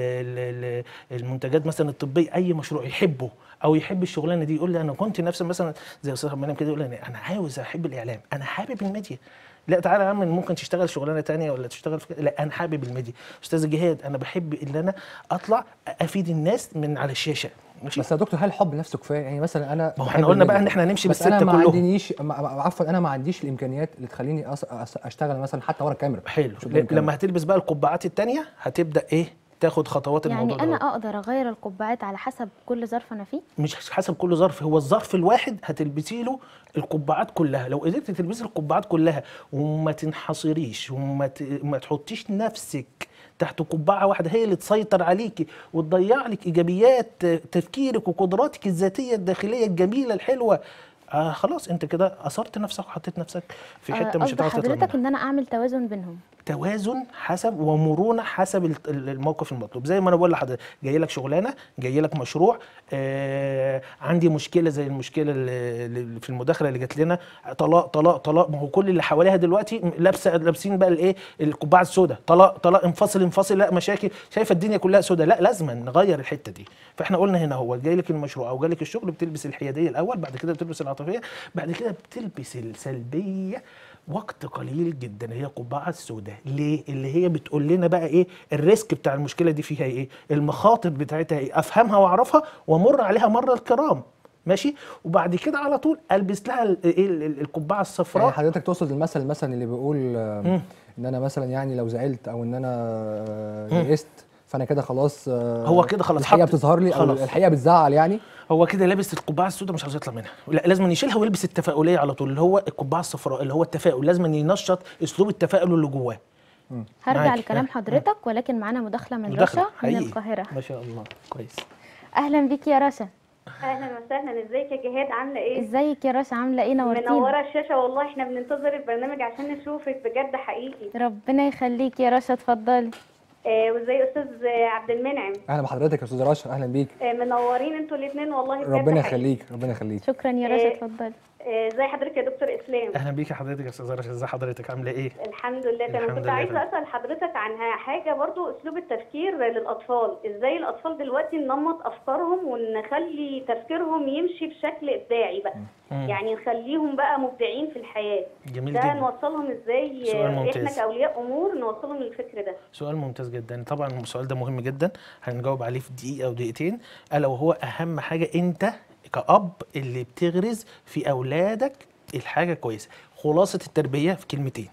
ال- ال- المنتجات مثلا الطبيه اي مشروع يحبه او يحب الشغلانه دي يقول لي انا كنت نفسي مثلا زي استاذ مريم كده يقول لي انا عاوز احب الاعلام انا حابب الميديا لا تعالى يا عم ممكن تشتغل شغلانه تانية ولا تشتغل في كده لا انا حابب الميديا استاذ جهاد انا بحب ان انا اطلع افيد الناس من على الشاشه ماشي بس يا دكتور هل الحب نفسه كفايه يعني مثلا انا ما هو بحب احنا قلنا بقى الميديا، ان احنا هنمشي بس انا بالستة ما كلهم. عنديش ما- ما- عفوا انا ما عنديش الامكانيات اللي تخليني أص... أص... اشتغل مثلا حتى ورا الكاميرا حلو مش قدام الكاميرا. لما هتلبس بقى القبعات التانية هتبدا ايه تاخد خطوات يعني الموضوع انا ده اقدر اغير القبعات على حسب كل ظرف انا فيه مش حسب كل ظرف هو الظرف الواحد هتلبسي له القبعات كلها لو قدرت تلبسي القبعات كلها وما تنحصريش وما ت... ما تحطيش نفسك تحت قبعه واحده هي اللي تسيطر عليكي وتضيع لك ايجابيات تفكيرك وقدراتك الذاتيه الداخليه الجميله الحلوه آه خلاص انت كده اثرت نفسك وحطيت نفسك في آه، حته مش قصد هتعرف تطلع منها حضرتك ان انا اعمل توازن بينهم توازن حسب ومرونه حسب ال- ال- الموقف المطلوب زي ما انا بقول لحضرتك جاي لك شغلانه جاي لك مشروع آه عندي مشكله زي المشكله اللي اللي في المداخله اللي جات لنا طلاق طلاق طلاق ما هو كل اللي حواليها دلوقتي لابسه لابسين بقى الايه القبعه السوداء طلاق طلاق انفصل انفصل لا مشاكل شايفه الدنيا كلها سوداء لا لازم نغير الحته دي فاحنا قلنا هنا هو جاي لك المشروع او جاي لك الشغل بتلبس الحياديه الاول بعد كده بتلبس العاطفيه بعد كده بتلبس السلبيه وقت قليل جدا هي قبعه السوداء ليه اللي هي بتقول لنا بقى ايه الريسك بتاع المشكله دي فيها ايه المخاطر بتاعتها ايه افهمها واعرفها وامر عليها مره الكرام ماشي وبعد كده على طول البس لها ال- ايه ال- ال- القبعه يعني الصفراء حضرتك تقصد المثل مثلا اللي بيقول آه، ان انا مثلا يعني لو زعلت او ان انا آه، يئست فانا كده خلاص آه، هو كده خلاص الحقيقه حط- بتظهر لي او خلاص. الحقيقه بتزعل يعني هو كده لابس القبعه السوداء مش عاوز يطلع منها لا لازم يشيلها ويلبس التفاؤليه على طول اللي هو القبعه الصفراء اللي هو التفاؤل لازم ينشط اسلوب التفاؤل اللي جواه هرجع معاك. لكلام ها. حضرتك ولكن معانا مداخله من مداخلة رشا من حقيقي. القاهره ما شاء الله كويس اهلا بيكي يا رشا اهلا وسهلا ازيك يا جهاد عامله ايه ازيك يا رشا عامله ايه نورتينا منوره الشاشه والله احنا بننتظر البرنامج عشان نشوفك بجد حقيقي ربنا يخليكي يا رشا اتفضلي آه وازاي استاذ آه، عبد المنعم اهلا بحضرتك يا استاذ رشا اهلا بيك آه منورين انتوا الاثنين والله بجد ربنا حقيقي. يخليك ربنا يخليك شكرا يا رشا إيه. اتفضلي آه، ازي حضرتك يا دكتور اسلام اهلا بيك يا حضرتك يا استاذه رشا ازي حضرتك عامله ايه الحمد لله تمام الحمد كنت لله عايزه تمام. اسال حضرتك عن حاجه برضو اسلوب التفكير للاطفال ازاي الاطفال دلوقتي ننمط افكارهم ونخلي تفكيرهم يمشي بشكل ابداعي بقى مم. يعني نخليهم بقى مبدعين في الحياه جميل ده جدا نوصلهم ازاي سؤال آه، احنا ممتاز. كاولياء امور نوصلهم للفكر ده سؤال ممتاز جدا طبعا السؤال ده مهم جدا هنجاوب عليه في دقيقه او دقيقتين الا وهو اهم حاجه انت كأب اللي بتغرز في اولادك الحاجه كويسه خلاصه التربيه في كلمتين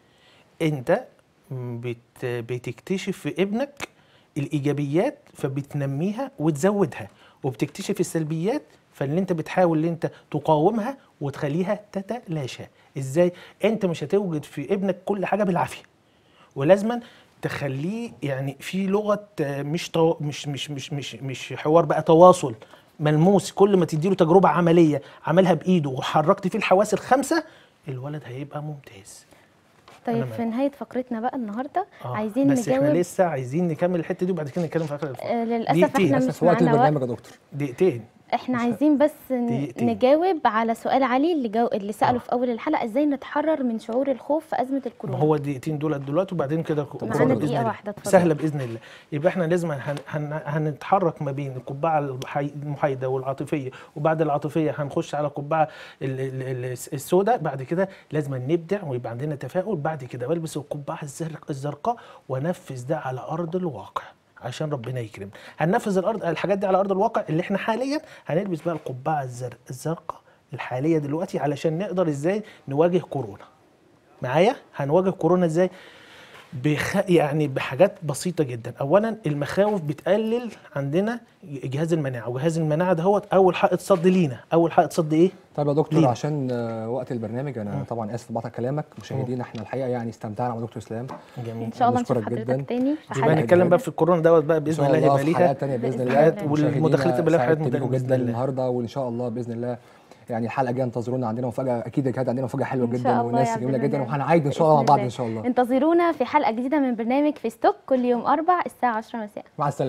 انت بت بتكتشف في ابنك الايجابيات فبتنميها وتزودها وبتكتشف السلبيات فاللي انت بتحاول ان انت تقاومها وتخليها تتلاشى ازاي انت مش هتوجد في ابنك كل حاجه بالعافيه ولازما تخليه يعني في لغه آه، مش تو مش مش مش مش مش حوار بقى تواصل ملموس كل ما تديله تجربه عمليه عملها بايده وحركت فيه الحواس الخمسه الولد هيبقى ممتاز طيب أنا في نهايه فقرتنا بقى النهارده آه، عايزين بس احنا نجاوب لسه عايزين نكمل الحته دي وبعد كده نتكلم في اخر الفقره آه للاسف دقيقتين. احنا للاسف مش وقت معانا وقت البرنامج يا دكتور دقيقتين احنا مش عايزين بس ن- دقيقتين. نجاوب على سؤال علي اللي جو... اللي ساله في اول الحلقه ازاي نتحرر من شعور الخوف في ازمه ما الكورونا هو الدقيقتين دول دلوقتي وبعدين كده معانا كورونا دقيقة باذن الله واحدة، اتفضل. سهله باذن الله يبقى احنا لازم هن هن هنتحرك ما بين القبعه المحاي- المحايده والعاطفيه وبعد العاطفيه هنخش على القبعه ال- ال- ال- السوداء بعد كده لازم نبدع ويبقى عندنا تفاؤل بعد كده بلبس القبعه الزرق الزرقاء وانفذ ده على ارض الواقع عشان ربنا يكرم هننفذ الارض الحاجات دي على ارض الواقع اللي احنا حاليا هنلبس بقى القبعه الزرق الزرقاء الحاليه دلوقتي علشان نقدر ازاي نواجه كورونا معايا هنواجه كورونا ازاي بخ... يعني بحاجات بسيطة جدا أولا المخاوف بتقلل عندنا جهاز المناعة وجهاز المناعة ده هو أول حائط صد لينا أول حائط صد إيه؟ طيب يا دكتور لينا. عشان آه، وقت البرنامج انا طبعا اسف بقطع كلامك مشاهدينا احنا الحقيقه يعني استمتعنا مع دكتور اسلام جميل ان شاء الله نشوف بشكرك جداً. حضرتك تاني في يبقى حلقه نتكلم جداً. بقى في الكورونا دوت بقى ان بإذن شاء الله الله يبقى في ليها حلقات تانية باذن بإذن الله الله. والمداخلات تبقى لها في حلقات سعدت بيكم بإذن جدا الله. النهارده وان شاء الله باذن الله يعني الحلقه الجايه انتظرونا عندنا مفاجاه اكيد كانت عندنا مفاجاه حلوه إن شاء جدا الله وناس يا عبد جميله جدا المنعم. وهنعيد ان شاء الله مع بإذن بعض الله. ان شاء الله انتظرونا في حلقه جديده من برنامج في ستوك كل يوم اربع الساعه 10 مساء مع السلامه